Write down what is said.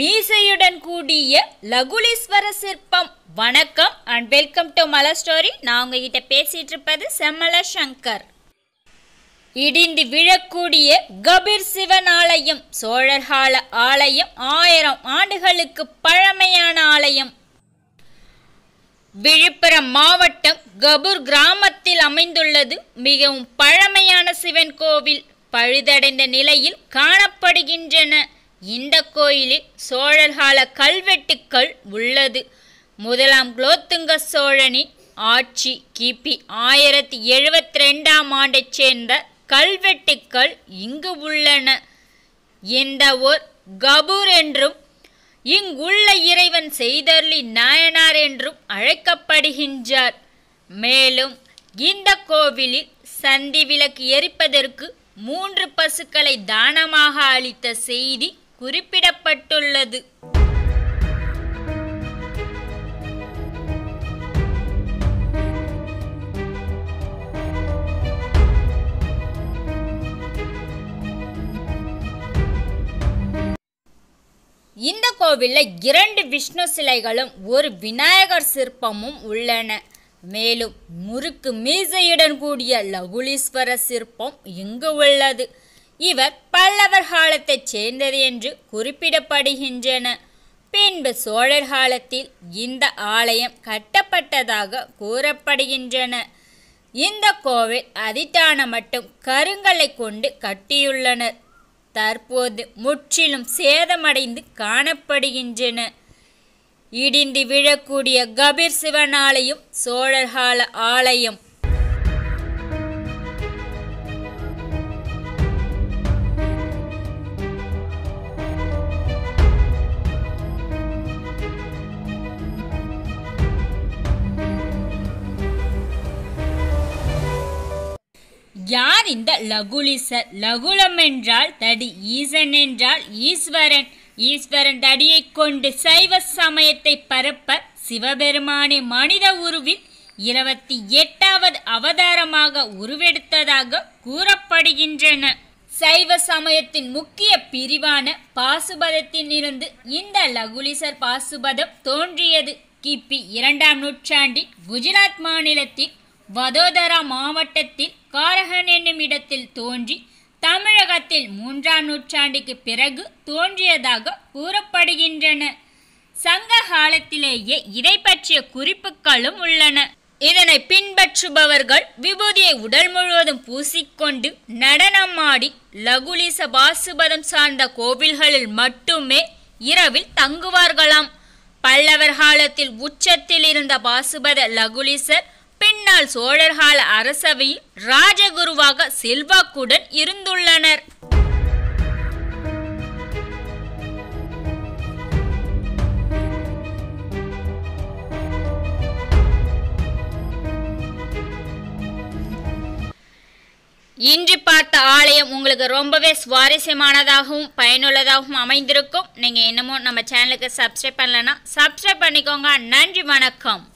மீசையுடன் கூடிய லகுலீஸ்வர சிற்பம் வணக்கம் and welcome to Malar story நான் உங்ககிட்ட பேசிட்டு இருப்பது செம்மல சங்கர் இடிந்து விழக்கூடிய கபீர் சிவன் ஆலயம் சோழர் கால ஆலயம் ஆயிரம் ஆண்டுகளுக்கு பழமையான ஆலயம் விழுப்புரம் மாவட்டம் கபூர் கிராமத்தில் அமைந்துள்ளது மிகவும் பழமையான சிவன் கோவில் பழுதடைந்த நிலையில் காணப்படுகின்றன இந்த கோயிலில் சோழர் கால கல்வெட்டுக்கள் உள்ளது முதலாம் குலோத்துங்க சோழனின் ஆட்சி கிபி ஆயிரத்தி எழுபத்தி ரெண்டாம் ஆண்டைச் சேர்ந்த கல்வெட்டுக்கள் இங்கு உள்ளன இந்த ஓர் கபூர் என்றும் இங்குள்ள இறைவன் செய்தர்லி நாயனார் என்றும் அழைக்கப்படுகின்றார் மேலும் இந்த கோவிலில் சந்தி விளக்கு எரிப்பதற்கு மூன்று பசுக்களை தானமாக அளித்த செய்தி குறிப்பிடப்பட்டுள்ளது இந்த கோவிலில் இரண்டு விஷ்ணு சிலைகளும் ஒரு விநாயகர் சிற்பமும் உள்ளன மேலும் முறுக்கு மீசையுடன் கூடிய லகுலீஸ்வர சிற்பம் இங்கு உள்ளது இவர் பல்லவர் காலத்தைச் சேர்ந்தது என்று குறிப்பிடப்படுகின்றன பின்பு சோழர் காலத்தில் இந்த ஆலயம் கட்டப்பட்டதாக கூறப்படுகின்றன இந்த கோவில் அதிட்டான மட்டும் கருங்கலை கொண்டு கட்டியுள்ளனர் தற்போது முற்றிலும் சேதமடைந்து காணப்படுகின்றன இடிந்து விழக்கூடிய கபீர் சிவன் ஆலயம் சோழர் கால ஆலயம் யார் இந்த லகுலிசர் லகுலம் என்றால் தடி ஈசன் என்றால் ஈஸ்வரன் ஈஸ்வரன் தடியை கொண்டு சைவ சமயத்தை பரப்ப சிவபெருமானே மனித உருவில் இருபத்தி எட்டாவது அவதாரமாக உருவெடுத்ததாக கூறப்படுகின்றன சைவ சமயத்தின் முக்கிய பிரிவான பாசுபதத்தில் இருந்து இந்த லகுலிசர் பாசுபதம் தோன்றியது கிபி இரண்டாம் நூற்றாண்டில் குஜராத் மாநிலத்தில் வதோதரா மாவட்டத்தில் காரகன் என்னும் இடத்தில் தோன்றி தமிழகத்தில் மூன்றாம் நூற்றாண்டுக்கு பிறகு தோன்றியதாக கூறப்படுகின்றன சங்க காலத்திலேயே இதை பற்றிய குறிப்புகளும் உள்ளன இதனை பின்பற்றுபவர்கள் விபூதியை உடல் முழுவதும் பூசிக்கொண்டு நடனமாடி லகுலிச பாசுபதம் சார்ந்த கோவில்களில் மட்டுமே இரவில் தங்குவார்களாம் பல்லவர் காலத்தில் உச்சத்தில் இருந்த பாசுபத லகுலிசர் பின்னால் சோழர் கால அரசவையில் ராஜகுருவாக செல்வாக்குடன் இருந்துள்ளனர் இன்று பார்த்த ஆலயம் உங்களுக்கு ரொம்பவே சுவாரஸ்யமானதாகவும் பயனுள்ளதாகவும் அமைந்திருக்கும் நீங்கள் இன்னமும் நம்ம சேனலுக்கு சப்ஸ்கிரைப் பண்ணலன்னா சப்ஸ்கிரைப் பண்ணிக்கோங்க நன்றி வணக்கம்